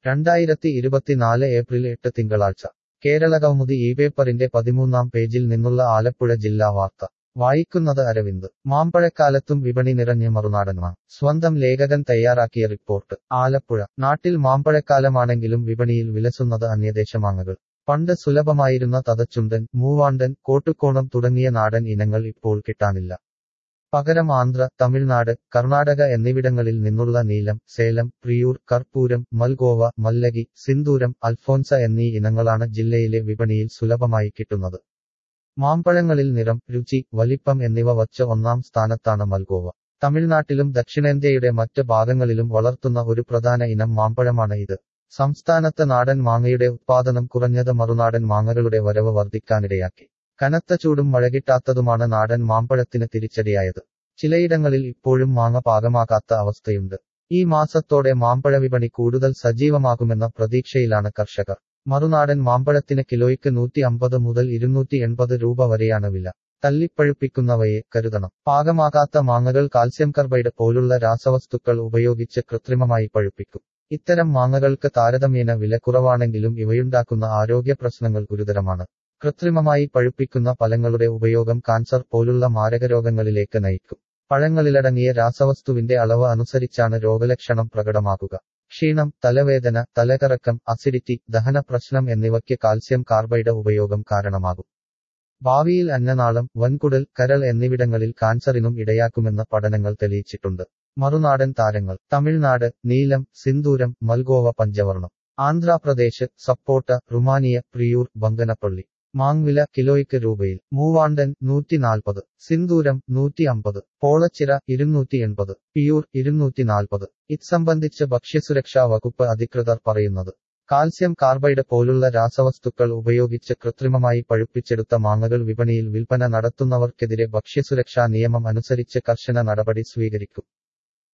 രണ്ടായിരത്തി ഇരുപത്തിനാല് ഏപ്രിൽ എട്ട് തിങ്കളാഴ്ച കേരളകൗമുദി ഈ പേപ്പറിന്റെ പതിമൂന്നാം പേജിൽ നിന്നുള്ള ആലപ്പുഴ ജില്ലാ വാർത്ത വായിക്കുന്നത് അരവിന്ദ് മാമ്പഴക്കാലത്തും വിപണി നിറഞ്ഞ് മറുനാടന്മാർ സ്വന്തം ലേഖകൻ തയ്യാറാക്കിയ റിപ്പോർട്ട് ആലപ്പുഴ നാട്ടിൽ മാമ്പഴക്കാലമാണെങ്കിലും വിപണിയിൽ വിലസുന്നത് അന്യദേശ മാങ്ങകൾ പണ്ട് സുലഭമായിരുന്ന തതച്ചുണ്ടൻ മൂവാണ്ടൻ കോട്ടുകോണം തുടങ്ങിയ നാടൻ ഇനങ്ങൾ ഇപ്പോൾ കിട്ടാനില്ല പകരം ആന്ധ്ര തമിഴ്നാട് കർണാടക എന്നിവിടങ്ങളിൽ നിന്നുള്ള നീലം സേലം പ്രിയൂർ കർപ്പൂരം മൽഗോവ മല്ലകി സിന്ദൂരം അൽഫോൻസ എന്നീ ഇനങ്ങളാണ് ജില്ലയിലെ വിപണിയിൽ സുലഭമായി കിട്ടുന്നത് മാമ്പഴങ്ങളിൽ നിറം രുചി വലിപ്പം എന്നിവ വച്ച് ഒന്നാം സ്ഥാനത്താണ് മൽഗോവ തമിഴ്നാട്ടിലും ദക്ഷിണേന്ത്യയുടെ മറ്റ് ഭാഗങ്ങളിലും വളർത്തുന്ന ഒരു പ്രധാന ഇനം മാമ്പഴമാണ് ഇത് സംസ്ഥാനത്ത് നാടൻ മാങ്ങയുടെ ഉത്പാദനം കുറഞ്ഞത് മറുനാടൻ മാങ്ങകളുടെ വരവ് വർദ്ധിക്കാനിടയാക്കി കനത്ത ചൂടും മഴകിട്ടാത്തതുമാണ് നാടൻ മാമ്പഴത്തിന് തിരിച്ചടിയായത് ചിലയിടങ്ങളിൽ ഇപ്പോഴും മാങ്ങ പാകമാകാത്ത അവസ്ഥയുണ്ട് ഈ മാസത്തോടെ മാമ്പഴ വിപണി കൂടുതൽ സജീവമാകുമെന്ന പ്രതീക്ഷയിലാണ് കർഷകർ മറുനാടൻ മാമ്പഴത്തിന് കിലോയ്ക്ക് നൂറ്റി അമ്പത് മുതൽ ഇരുന്നൂറ്റി എൺപത് രൂപ വരെയാണ് വില തല്ലിപ്പഴുപ്പിക്കുന്നവയെ കരുതണം പാകമാകാത്ത മാങ്ങകൾ കാൽസ്യം കർബൈഡ് പോലുള്ള രാസവസ്തുക്കൾ ഉപയോഗിച്ച് കൃത്രിമമായി പഴുപ്പിക്കും ഇത്തരം മാങ്ങകൾക്ക് താരതമ്യേന വില കുറവാണെങ്കിലും ഇവയുണ്ടാക്കുന്ന ആരോഗ്യ പ്രശ്നങ്ങൾ ഗുരുതരമാണ് കൃത്രിമമായി പഴുപ്പിക്കുന്ന ഫലങ്ങളുടെ ഉപയോഗം കാൻസർ പോലുള്ള മാരകരോഗങ്ങളിലേക്ക് നയിക്കും പഴങ്ങളിലടങ്ങിയ രാസവസ്തുവിന്റെ അളവ് അനുസരിച്ചാണ് രോഗലക്ഷണം പ്രകടമാകുക ക്ഷീണം തലവേദന തലകറക്കം അസിഡിറ്റി ദഹന പ്രശ്നം എന്നിവയ്ക്ക് കാൽസ്യം കാർബൈഡ് ഉപയോഗം കാരണമാകും ഭാവിയിൽ അന്നനാളം വൻകുടൽ കരൾ എന്നിവിടങ്ങളിൽ കാൻസറിനും ഇടയാക്കുമെന്ന് പഠനങ്ങൾ തെളിയിച്ചിട്ടുണ്ട് മറുനാടൻ താരങ്ങൾ തമിഴ്നാട് നീലം സിന്ദൂരം മൽഗോവ പഞ്ചവർണം ആന്ധ്രാപ്രദേശ് സപ്പോട്ട റുമാനിയ പ്രിയൂർ ബങ്കനപ്പള്ളി മാങ്വില കിലോയ്ക്ക് രൂപയിൽ മൂവാണ്ടൻ നൂറ്റി നാൽപ്പത് സിന്ദൂരം നൂറ്റി അമ്പത് പോളച്ചിറ ഇരുന്നൂറ്റി എൺപത് പിയൂർ ഇരുന്നൂറ്റി നാൽപ്പത് ഇത് സംബന്ധിച്ച് ഭക്ഷ്യസുരക്ഷാ വകുപ്പ് അധികൃതർ പറയുന്നത് കാൽസ്യം കാർബൈഡ് പോലുള്ള രാസവസ്തുക്കൾ ഉപയോഗിച്ച് കൃത്രിമമായി പഴുപ്പിച്ചെടുത്ത മാങ്ങകൾ വിപണിയിൽ വിൽപ്പന നടത്തുന്നവർക്കെതിരെ ഭക്ഷ്യസുരക്ഷാ നിയമം അനുസരിച്ച് കർശന നടപടി സ്വീകരിക്കും